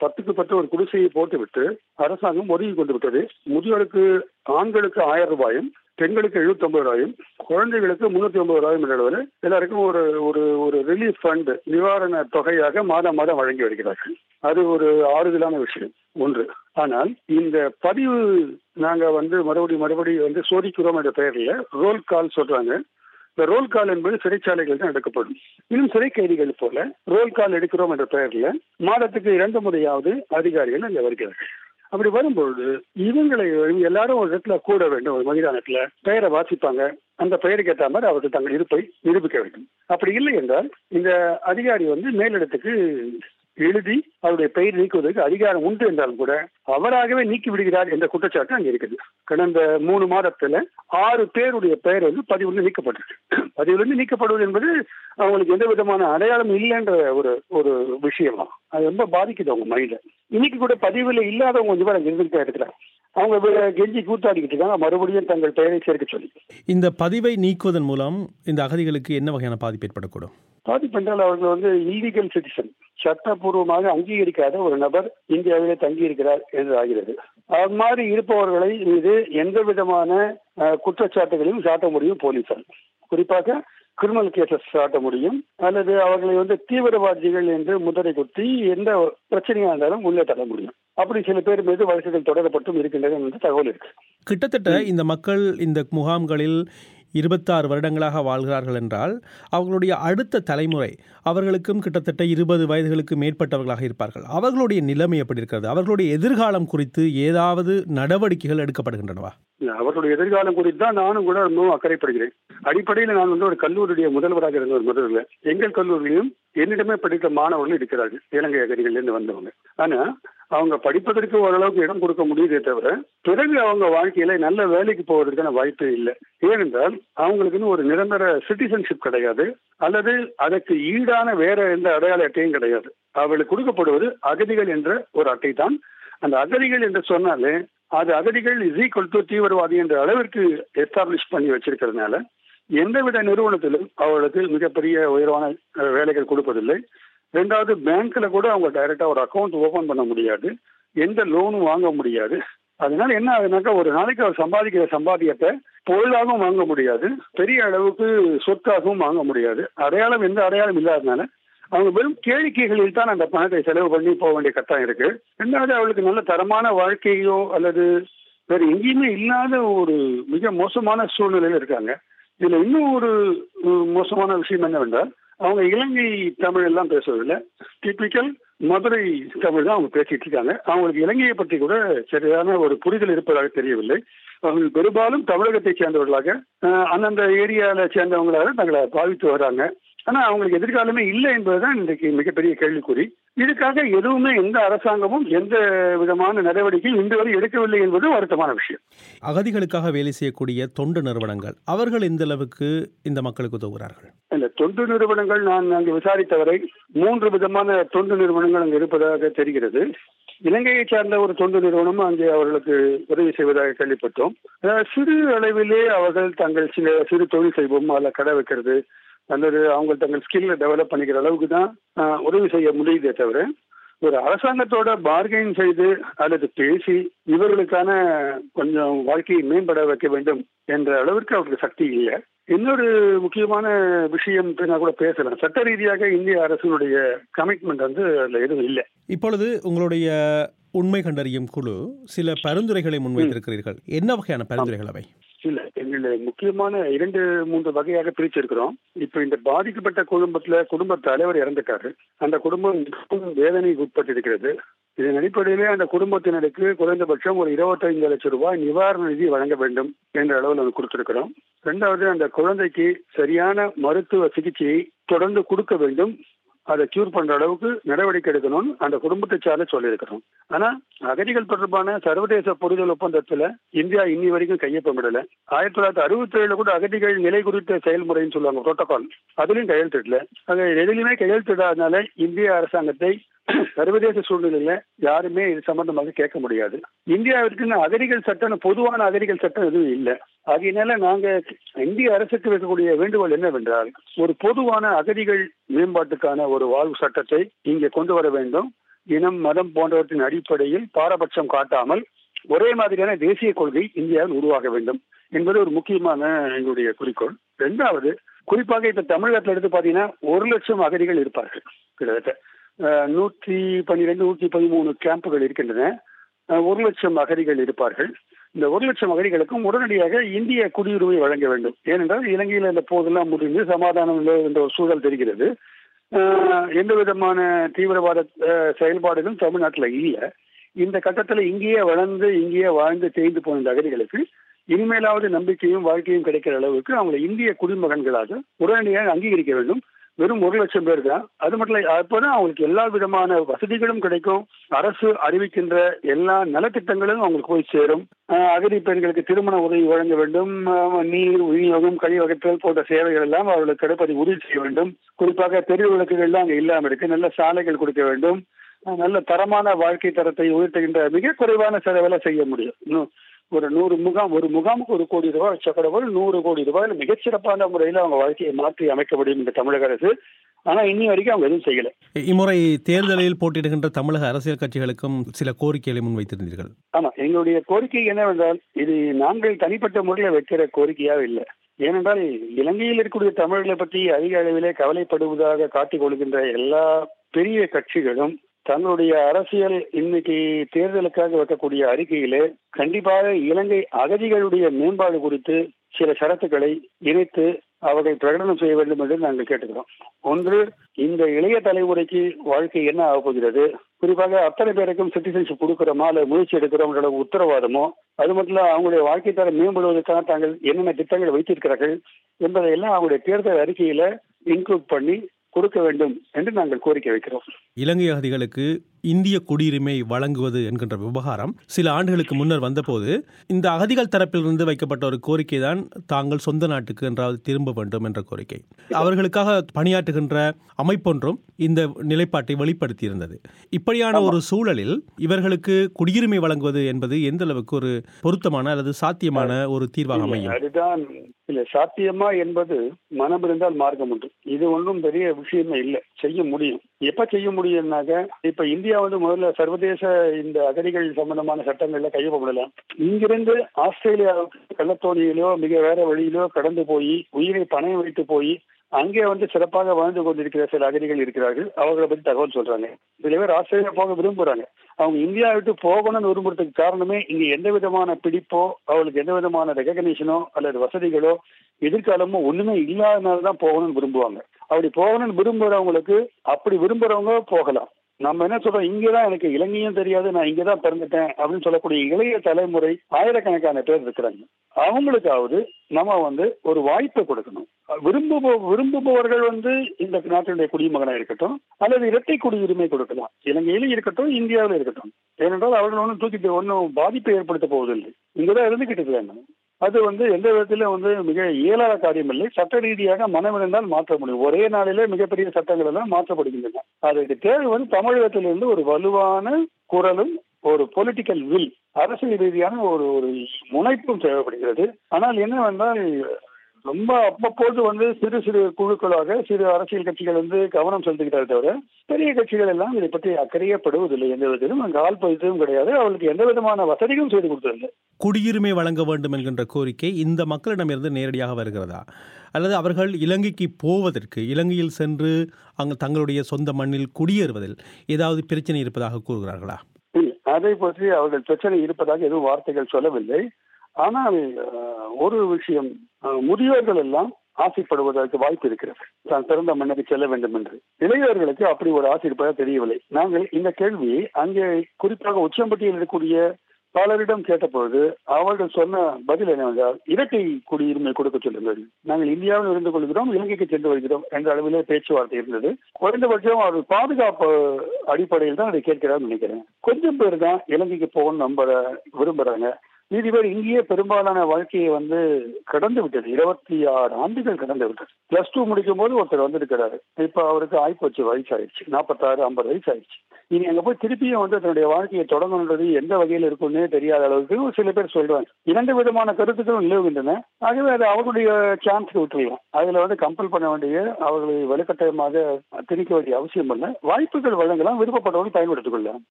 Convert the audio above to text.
பத்துக்கு பத்து ஒரு குடிசையை போட்டுவிட்டு அரசாங்கம் ஒதுக்கி கொண்டு விட்டது முதியோருக்கு ஆண்களுக்கு ஆயிரம் ரூபாயும் பெண்களுக்கு எழுபத்தி ஒன்பது ரூபாயும் குழந்தைகளுக்கு முன்னூத்தி ஒன்பது ரூபாயும் என்ற அளவில் எல்லாருக்கும் ஒரு ஒரு ஒரு ரிலீஃப் ஃபண்ட் நிவாரண தொகையாக மாதம் மாதம் வழங்கி வருகிறார்கள் அது ஒரு ஆறுதலான விஷயம் ஒன்று ஆனால் இந்த பதிவு நாங்க வந்து மறுபடியும் மறுபடியும் வந்து சோதிக்கிறோம் என்ற பெயர்ல ரோல் கால் சொல்றாங்க இந்த ரோல் கால் என்பது சிறைச்சாலைகள் தான் எடுக்கப்படும் இன்னும் சிறை கைதிகள் போல ரோல் கால் எடுக்கிறோம் என்ற பெயர்ல மாதத்துக்கு இரண்டு முறையாவது அதிகாரிகள் அங்கே வருகிறார்கள் அப்படி வரும்பொழுது இவங்களை எல்லாரும் ஒரு இடத்துல கூட வேண்டும் ஒரு மைதானத்துல பெயரை வாசிப்பாங்க அந்த பெயருக்கு ஏற்ற மாதிரி அவர்கள் தங்கள் இருப்பை நிரூபிக்க வேண்டும் அப்படி இல்லை என்றால் இந்த அதிகாரி வந்து மேலிடத்துக்கு எழுதி அவருடைய பெயர் நீக்குவதற்கு அதிகாரம் உண்டு என்றாலும் கூட அவராகவே நீக்கி விடுகிறார் என்ற குற்றச்சாட்டு அங்கே இருக்குது கடந்த மூணு மாதத்துல ஆறு பேருடைய பெயர் வந்து பதிவுல நீக்கப்பட்டிருக்கு பதிவிலிருந்து நீக்கப்படுவது என்பது அவங்களுக்கு எந்த விதமான அடையாளம் இல்லைன்ற ஒரு ஒரு விஷயமா அது ரொம்ப பாதிக்குது அவங்க மைண்ட இன்னைக்கு கூட பதிவில் இல்லாதவங்க கொஞ்சம் பேர் அங்க இருந்துகிட்டே இருக்கிறாங்க அவங்க வே- கெஞ்சி கூத்தாடிக்கிட்டு இருக்காங்க மறுபடியும் தங்கள் பெயரை சேர்க்க சொல்லி இந்த பதிவை நீக்குவதன் மூலம் இந்த அகதிகளுக்கு என்ன வகையான பாதிப்பு ஏற்படக்கூடும் பாதிப்பு என்றால் அவர்கள் வந்து இல்லீகல் சிட்டிசன் சட்டப்பூர்வமாக அங்கீகரிக்காத ஒரு நபர் இந்தியாவிலே தங்கி இருக்கிறார் என்று ஆகிறது அது மாதிரி இருப்பவர்களை மீது எந்த விதமான அஹ், குற்றச்சாட்டுகளையும் சாட்ட முடியும் போலீசார் குறிப்பாக கிரிமினல் கேசஸ் சாட்ட முடியும் அல்லது அவர்களை வந்து தீவிரவாதிகள் என்று முதிரை குத்தி எந்த பிரச்சனையா இருந்தாலும் உள்ளே தள்ள முடியும் அப்படி சில பேர் மீது வழக்குகள் தொடரப்பட்டும் இருக்கின்றன என்று தகவல் இருக்கு கிட்டத்தட்ட இந்த மக்கள் இந்த முகாம்களில் இருபத்தாறு வருடங்களாக வாழ்கிறார்கள் என்றால் அவர்களுடைய அடுத்த தலைமுறை அவர்களுக்கும் கிட்டத்தட்ட இருபது வயதுகளுக்கு மேற்பட்டவர்களாக இருப்பார்கள் அவர்களுடைய நிலைமை எப்படி இருக்கிறது அவர்களுடைய எதிர்காலம் குறித்து ஏதாவது நடவடிக்கைகள் எடுக்கப்படுகின்றனவா அவர்களுடைய எதிர்காலம் குறித்து தான் நானும் கூட ரொம்ப அக்கறைப்படுகிறேன் அடிப்படையில் நான் வந்து ஒரு கல்லூரியுடைய முதல்வராக இருந்த ஒரு முதல்ல எங்கள் கல்லூரியிலும் என்னிடமே படித்த மாணவர்கள் இருக்கிறார்கள் இலங்கை அகதிகள்ல இருந்து வந்தவங்க ஆனா அவங்க படிப்பதற்கு ஓரளவுக்கு இடம் கொடுக்க முடியுதே தவிர பிறகு அவங்க வாழ்க்கையில நல்ல வேலைக்கு போவதற்கான வாய்ப்பே இல்லை ஏனென்றால் அவங்களுக்குன்னு ஒரு நிரந்தர சிட்டிசன்ஷிப் கிடையாது அல்லது அதற்கு ஈடான வேற எந்த அடையாள அட்டையும் கிடையாது அவர்களுக்கு கொடுக்கப்படுவது அகதிகள் என்ற ஒரு அட்டை தான் அந்த அகதிகள் என்று சொன்னாலே அது அகதிகள் இஸ் ஈக்குவல் டு தீவிரவாதி என்ற அளவிற்கு எஸ்டாப்ளிஷ் பண்ணி வச்சிருக்கிறதுனால எந்தவித நிறுவனத்திலும் அவர்களுக்கு மிகப்பெரிய உயர்வான அஹ், வேலைகள் கொடுப்பதில்லை ரெண்டாவது பேங்க்ல கூட அவங்க டைரக்டா ஒரு அக்கௌண்ட் ஓபன் பண்ண முடியாது எந்த லோனும் வாங்க முடியாது அதனால என்ன ஆகுதுனாக்கா ஒரு நாளைக்கு அவர் சம்பாதிக்கிற சம்பாதியத்தை பொருளாகவும் வாங்க முடியாது பெரிய அளவுக்கு சொத்தாகவும் வாங்க முடியாது அடையாளம் எந்த அடையாளம் இல்லாதனால அவங்க வெறும் கேளிக்கைகளில் தான் அந்த பணத்தை செலவு பண்ணி போக வேண்டிய கட்டாயம் இருக்கு ரெண்டாவது அவளுக்கு நல்ல தரமான வாழ்க்கையோ அல்லது வேற எங்கேயுமே இல்லாத ஒரு மிக மோசமான சூழ்நிலையில இருக்காங்க இதுல இன்னும் ஒரு உம், மோசமான விஷயம் என்னவென்றால் அவங்க இலங்கை தமிழ் எல்லாம் பேசுவதில்லை டிபிக்கல் மதுரை தமிழ் தான் அவங்க பேசிட்டு இருக்காங்க அவங்களுக்கு இலங்கையை பற்றி கூட சரியான ஒரு புரிதல் இருப்பதாக தெரியவில்லை அவங்க பெரும்பாலும் தமிழகத்தை சேர்ந்தவர்களாக அஹ், அந்தந்த ஏரியால சேர்ந்தவங்களாக தங்களை பாவித்து வராங்க ஆனா அவங்களுக்கு எதிர்காலமே இல்லை என்பதுதான் இன்றைக்கு மிகப்பெரிய கேள்விக்குறி இதுக்காக எதுவுமே எந்த அரசாங்கமும் எந்த விதமான நடவடிக்கையும் இன்று வரை எடுக்கவில்லை என்பது வருத்தமான விஷயம் அகதிகளுக்காக வேலை செய்யக்கூடிய தொண்டு நிறுவனங்கள் அவர்கள் எந்த அளவுக்கு இந்த மக்களுக்கு உதவுகிறார்கள் இந்த தொண்டு நிறுவனங்கள் நான் அங்கு விசாரித்தவரை மூன்று விதமான தொண்டு நிறுவனங்கள் அங்கு இருப்பதாக தெரிகிறது இலங்கையை சார்ந்த ஒரு தொண்டு நிறுவனம் அங்கே அவர்களுக்கு உதவி செய்வதாக கேள்விப்பட்டோம் அஹ் சிறு அளவிலே அவர்கள் தங்கள் சில சிறு தொழில் செய்வோம் அதில் கடை வைக்கிறது அல்லது அவங்க தங்கள் ஸ்கில்ல டெவலப் பண்ணிக்கிற அளவுக்கு தான் அஹ், உதவி செய்ய முடியுதே தவிர ஒரு அரசாங்கத்தோட பார்கெயின் செய்து அல்லது பேசி இவர்களுக்கான கொஞ்சம் வாழ்க்கையை மேம்பட வைக்க வேண்டும் என்ற அளவிற்கு அவருக்கு சக்தி இல்லை இன்னொரு முக்கியமான விஷயம் நான் கூட பேசலாம் சட்ட ரீதியாக இந்திய அரசினுடைய கமிட்மெண்ட் வந்து அதுல எதுவும் இல்லை இப்பொழுது உங்களுடைய உண்மை கண்டறியும் குழு சில பரிந்துரைகளை முன்வைத்திருக்கிறீர்கள் என்ன வகையான பரிந்துரைகள் அவை இல்ல எங்களுடைய முக்கியமான இரண்டு மூன்று வகையாக பிரிச்சிருக்கிறோம் இப்ப இந்த பாதிக்கப்பட்ட குடும்பத்துல குடும்ப தலைவர் இறந்துட்டாரு அந்த குடும்பம் மிகவும் வேதனைக்கு உட்பட்டிருக்கிறது இதன் அடிப்படையிலே அந்த குடும்பத்தினருக்கு குறைந்தபட்சம் ஒரு இருபத்தைந்து லட்சம் ரூபாய் நிவாரண நிதி வழங்க வேண்டும் என்ற அளவில் வந்து கொடுத்திருக்கிறோம் ரெண்டாவது அந்த குழந்தைக்கு சரியான மருத்துவ சிகிச்சையை தொடர்ந்து கொடுக்க வேண்டும் அதை கியூர் பண்ற அளவுக்கு நடவடிக்கை எடுக்கணும்னு அந்த குடும்பத்தை சார்ந்து சொல்லியிருக்கிறோம் ஆனா அகதிகள் தொடர்பான சர்வதேச புரிதல் ஒப்பந்தத்துல இந்தியா இன்னி வரைக்கும் கையொப்பமிடல ஆயிரத்தி தொள்ளாயிரத்தி அறுபத்தி ஏழுல கூட அகதிகள் நிலை குறித்த செயல்முறைன்னு சொல்லுவாங்க புரோட்டோகால் அதுலயும் கையெழுத்திடல அது எதுலையுமே கையெழுத்திடாதனால இந்திய அரசாங்கத்தை சர்வதேச சூழ்நிலையில யாருமே இது சம்பந்தமாக கேட்க முடியாது இந்தியாவிற்கு அகதிகள் சட்டம் பொதுவான அகதிகள் சட்டம் எதுவும் இல்லை ஆகையினால நாங்க இந்திய அரசுக்கு வைக்கக்கூடிய வேண்டுகோள் என்னவென்றால் ஒரு பொதுவான அகதிகள் மேம்பாட்டுக்கான ஒரு வாழ்வு சட்டத்தை இங்கே கொண்டு வர வேண்டும் இனம் மதம் போன்றவற்றின் அடிப்படையில் பாரபட்சம் காட்டாமல் ஒரே மாதிரியான தேசிய கொள்கை இந்தியாவில் உருவாக வேண்டும் என்பது ஒரு முக்கியமான எங்களுடைய குறிக்கோள் ரெண்டாவது குறிப்பாக இப்ப தமிழகத்தில் எடுத்து பாத்தீங்கன்னா ஒரு லட்சம் அகதிகள் இருப்பார்கள் கிட்டத்தட்ட அஹ், நூற்றி பன்னிரெண்டு நூற்றி பதிமூணு கேம்புகள் இருக்கின்றன அஹ், ஒரு லட்சம் அகதிகள் இருப்பார்கள் இந்த ஒரு லட்சம் அகதிகளுக்கும் உடனடியாக இந்திய குடியுரிமை வழங்க வேண்டும் ஏனென்றால் இலங்கையில் இந்த போதெல்லாம் முடிந்து சமாதானம் இல்லை என்ற ஒரு சூழல் தெரிகிறது அஹ், எந்த விதமான தீவிரவாத அஹ், செயல்பாடுகளும் தமிழ்நாட்டில் இல்லை இந்த கட்டத்தில் இங்கேயே வளர்ந்து இங்கேயே வாழ்ந்து தேய்ந்து போன இந்த அகதிகளுக்கு இனிமேலாவது நம்பிக்கையும் வாழ்க்கையும் கிடைக்கிற அளவுக்கு அவங்களை இந்திய குடிமகன்களாக உடனடியாக அங்கீகரிக்க வேண்டும் வெறும் ஒரு லட்சம் பேர் தான் அது மட்டும் இல்லை அப்பதான் அவங்களுக்கு எல்லா விதமான வசதிகளும் கிடைக்கும் அரசு அறிவிக்கின்ற எல்லா நலத்திட்டங்களும் அவங்களுக்கு போய் சேரும் அஹ் அகதி பெண்களுக்கு திருமண உதவி வழங்க வேண்டும் அஹ் நீர் விநியோகம் கழிவகற்றல் போன்ற சேவைகள் எல்லாம் அவர்களுக்கு கிடைப்பதை உறுதி செய்ய வேண்டும் குறிப்பாக தெரு விளக்குகள்லாம் அங்கே இல்லாமல் இருக்கு நல்ல சாலைகள் கொடுக்க வேண்டும் அஹ் நல்ல தரமான வாழ்க்கை தரத்தை உயர்த்துகின்ற மிக குறைவான செலவில் செய்ய முடியும் இன்னும் ஒரு நூறு முகாம் ஒரு முகாமுக்கு ஒரு கோடி ரூபாய் வச்ச கடவுள் நூறு கோடி ரூபாயில் மிகச்சிறப்பான முறையில் அவங்க வாழ்க்கையை மாற்றி அமைக்க முடியும் இந்த தமிழக அரசு ஆனா இன்னி வரைக்கும் அவங்க எதுவும் செய்யல இம்முறை தேர்தலில் போட்டியிடுகின்ற தமிழக அரசியல் கட்சிகளுக்கும் சில கோரிக்கைகளை முன்வைத்திருந்தீர்கள் ஆமா எங்களுடைய கோரிக்கை என்னவென்றால் இது நாங்கள் தனிப்பட்ட முறையில் வைக்கிற கோரிக்கையாக இல்லை ஏனென்றால் இலங்கையில் இருக்கக்கூடிய தமிழர்களை பற்றி அதிக அளவிலே கவலைப்படுவதாக காட்டிக் கொள்கின்ற எல்லா பெரிய கட்சிகளும் தங்களுடைய அரசியல் இன்னைக்கு தேர்தலுக்காக வைக்கக்கூடிய அறிக்கையிலே கண்டிப்பாக இலங்கை அகதிகளுடைய மேம்பாடு குறித்து சில ஷரத்துக்களை இணைத்து அவர்கள் பிரகடனம் செய்ய வேண்டும் என்று நாங்கள் கேட்டுக்கிறோம் ஒன்று இந்த இளைய தலைமுறைக்கு வாழ்க்கை என்ன ஆகப் போகிறது குறிப்பாக அத்தனை பேருக்கும் சிட்டிசன்ஷிப் கொடுக்கிறோமா அல்லது முயற்சி எடுக்கிறோம் உத்தரவாதமோ அது மட்டும் இல்ல அவங்களுடைய வாழ்க்கை தரம் மேம்படுவதற்காக தாங்கள் என்னென்ன திட்டங்கள் வைத்திருக்கிறார்கள் என்பதையெல்லாம் அவங்களுடைய தேர்தல் அறிக்கையில இன்க்ளூட் பண்ணி கொடுக்க வேண்டும் என்று நாங்கள் கோரிக்கை வைக்கிறோம் இலங்கை அகதிகளுக்கு இந்திய குடியுரிமை வழங்குவது என்கின்ற விவகாரம் சில ஆண்டுகளுக்கு முன்னர் வந்தபோது இந்த அகதிகள் தரப்பிலிருந்து வைக்கப்பட்ட ஒரு கோரிக்கை தான் தாங்கள் சொந்த நாட்டுக்கு என்றாவது திரும்ப வேண்டும் என்ற கோரிக்கை அவர்களுக்காக பணியாற்றுகின்ற அமைப்பொன்றும் இந்த நிலைப்பாட்டை வெளிப்படுத்தியிருந்தது இப்படியான ஒரு சூழலில் இவர்களுக்கு குடியுரிமை வழங்குவது என்பது எந்த அளவுக்கு ஒரு பொருத்தமான அல்லது சாத்தியமான ஒரு தீர்வாக அமையும் அதுதான் இல்ல சாத்தியமா என்பது மனம் இருந்தால் மார்க்கம் உண்டு இது ஒன்றும் பெரிய விஷயமே இல்லை செய்ய முடியும் எப்ப செய்ய முடியும்னாக்க இப்ப இந்தியா வந்து முதல்ல சர்வதேச இந்த அகதிகள் சம்பந்தமான சட்டங்கள்ல கையொப்பமிடலாம் இங்கிருந்து ஆஸ்திரேலியாவுக்கு கள்ளத்தோணியிலோ மிக வேற வழியிலோ கடந்து போய் உயிரை பணயம் வைத்து போய் அங்கே வந்து சிறப்பாக வாழ்ந்து கொண்டிருக்கிற சில அகதிகள் இருக்கிறார்கள் அவர்களை பத்தி தகவல் சொல்றாங்க சில பேர் ஆஸ்திரேலியா போக விரும்புறாங்க அவங்க இந்தியா விட்டு போகணும்னு விரும்புறதுக்கு காரணமே இங்க எந்த விதமான பிடிப்போ அவளுக்கு எந்த விதமான ரெகக்னேஷனோ அல்லது வசதிகளோ எதிர்காலமோ ஒண்ணுமே இல்லாதனால தான் போகணும்னு விரும்புவாங்க அப்படி போகணும்னு விரும்புறவங்களுக்கு அப்படி விரும்புறவங்க போகலாம் நம்ம என்ன சொல்றோம் இங்கதான் எனக்கு இலங்கையும் தெரியாது நான் இங்கதான் பிறந்துட்டேன் அப்படின்னு சொல்லக்கூடிய இளைய தலைமுறை ஆயிரக்கணக்கான பேர் இருக்கிறாங்க அவங்களுக்காவது நம்ம வந்து ஒரு வாய்ப்பை கொடுக்கணும் விரும்புப விரும்புபவர்கள் வந்து இந்த நாட்டினுடைய குடிமகனா இருக்கட்டும் அல்லது இரட்டை குடியுரிமை கொடுக்கலாம் இலங்கையிலும் இருக்கட்டும் இந்தியாவிலும் இருக்கட்டும் ஏனென்றால் அவர்கள் ஒன்றும் தூக்கிட்டு ஒன்றும் பாதிப்பை ஏற்படுத்த போவதில்லை இங்கதான் இருந்துகிட்டு இருக்காங்க அது வந்து எந்த விதத்திலும் வந்து மிக இயலாத காரியம் இல்லை சட்ட ரீதியாக மனமிருந்தால் மாற்ற முடியும் ஒரே நாளிலே மிகப்பெரிய சட்டங்கள் எல்லாம் மாற்றப்படுகின்றன அதுக்கு தேவை வந்து தமிழகத்திலிருந்து ஒரு வலுவான குரலும் ஒரு பொலிட்டிக்கல் வில் அரசியல் ரீதியான ஒரு ஒரு முனைப்பும் தேவைப்படுகிறது ஆனால் என்னவென்றால் ரொம்ப அவ்வப்போது வந்து சிறு சிறு குழுக்களாக சிறு அரசியல் கட்சிகள் வந்து கவனம் செலுத்துகிறார்கள் தவிர பெரிய கட்சிகள் எல்லாம் இதை பற்றி அக்கறையப்படுவதில்லை எந்த விதத்திலும் அங்கு ஆள் பதித்ததும் கிடையாது அவர்களுக்கு எந்த விதமான வசதியும் செய்து கொடுத்ததில்லை குடியுரிமை வழங்க வேண்டும் என்கின்ற கோரிக்கை இந்த மக்களிடமிருந்து நேரடியாக வருகிறதா அல்லது அவர்கள் இலங்கைக்கு போவதற்கு இலங்கையில் சென்று அங்கு தங்களுடைய சொந்த மண்ணில் குடியேறுவதில் ஏதாவது பிரச்சனை இருப்பதாக கூறுகிறார்களா அதை பற்றி அவர்கள் பிரச்சனை இருப்பதாக எதுவும் வார்த்தைகள் சொல்லவில்லை ஆனால் ஒரு விஷயம் முதியோர்கள் எல்லாம் ஆசைப்படுவதற்கு வாய்ப்பு இருக்கிறது தான் பிறந்த மண்ணுக்கு செல்ல வேண்டும் என்று இளைஞர்களுக்கு அப்படி ஒரு ஆசை இருப்பதாக தெரியவில்லை நாங்கள் இந்த கேள்வி அங்கே குறிப்பாக உச்சம்பட்டியில் இருக்கக்கூடிய பலரிடம் கேட்டபொழுது அவர்கள் சொன்ன பதில் என்னவென்றால் இரட்டை குடியுரிமை கொடுக்க சொல்லுங்கள் நாங்கள் இந்தியாவில் இருந்து கொள்கிறோம் இலங்கைக்கு சென்று வருகிறோம் என்ற அளவிலே பேச்சுவார்த்தை இருந்தது குறைந்தபட்சம் அவர்கள் பாதுகாப்பு அடிப்படையில் தான் அதை கேட்கிறார் நினைக்கிறேன் கொஞ்சம் பேர் தான் இலங்கைக்கு போகணும்னு நம்ப விரும்புறாங்க மீதி பேர் இங்கேயே பெரும்பாலான வாழ்க்கையை வந்து கடந்து விட்டது இருபத்தி ஆறு ஆண்டுகள் கடந்து விட்டது பிளஸ் டூ முடிக்கும் போது ஒருத்தர் வந்திருக்கிறாரு இப்ப அவருக்கு ஆய்ப்போச்சு வயசு ஆயிடுச்சு நாற்பத்தாறு ஐம்பது வயசு ஆயிடுச்சு இனி அங்க போய் திருப்பியும் வந்து தன்னுடைய வாழ்க்கையை தொடங்கணுன்றது எந்த வகையில் இருக்கும்னே தெரியாத அளவுக்கு சில பேர் சொல்றாங்க இரண்டு விதமான கருத்துக்களும் நிலவுகின்றன ஆகவே அது அவர்களுடைய சான்ஸ் விட்டுருலாம் அதுல வந்து கம்பல் பண்ண வேண்டிய அவர்களை வலுக்கட்டாயமாக திணிக்க வேண்டிய அவசியம் இல்லை வாய்ப்புகள் வழங்கலாம் விருப்பப்பட்டவர்கள் பயன்படுத்திக் கொள்ளலாம்